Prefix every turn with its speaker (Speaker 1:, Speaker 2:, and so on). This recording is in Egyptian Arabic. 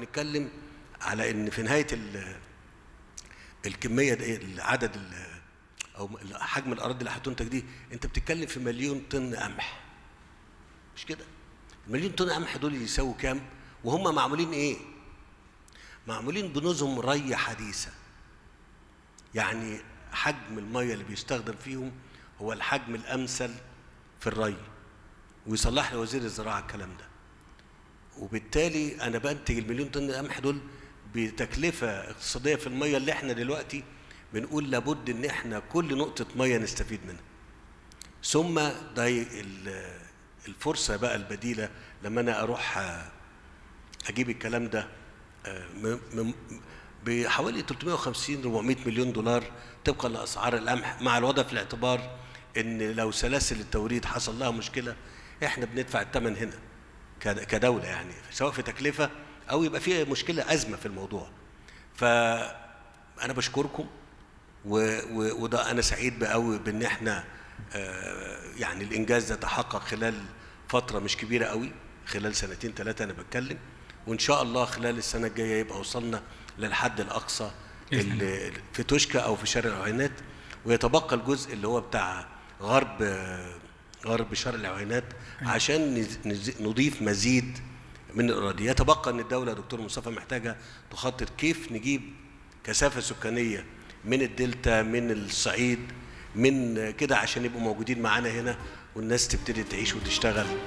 Speaker 1: بنتكلم على ان في نهايه ال- الكميه دي عدد ال- او حجم الاراضي اللي هتنتج دي انت بتتكلم في مليون طن قمح مش كده المليون طن قمح دول يساووا كام وهم معمولين ايه معمولين بنظم ري حديثه يعني حجم الميه اللي بيستخدم فيهم هو الحجم الامثل في الري ويصلح لي وزير الزراعه الكلام ده وبالتالي انا بنتج المليون طن قمح دول بتكلفه اقتصاديه في الميه اللي احنا دلوقتي بنقول لابد ان احنا كل نقطه ميه نستفيد منها ثم ده ال- الفرصه بقى البديله لما انا اروح آه، اجيب الكلام ده آه، م- م- بحوالي 350 400 مليون دولار طبقا لاسعار القمح مع الوضع في الاعتبار ان لو سلاسل التوريد حصل لها مشكله احنا بندفع الثمن هنا كد- كدوله يعني سواء في تكلفه او يبقى في مشكله ازمه في الموضوع فانا بشكركم و... و... وده انا سعيد قوي بان احنا آه، يعني الانجاز ده تحقق خلال فتره مش كبيره قوي خلال سنتين ثلاثه انا بتكلم وان شاء الله خلال السنه الجايه يبقى وصلنا للحد الاقصى
Speaker 2: بإذن
Speaker 1: اللي في توشكا او في شارع العوينات ويتبقى الجزء اللي هو بتاع غرب آه، غرب شارع العوينات عشان نز- نز- نضيف مزيد من الاراضي يتبقى ان الدوله يا دكتور مصطفى محتاجه تخطط كيف نجيب كثافه سكانيه من الدلتا من الصعيد من كده عشان يبقوا موجودين معانا هنا والناس تبتدي تعيش وتشتغل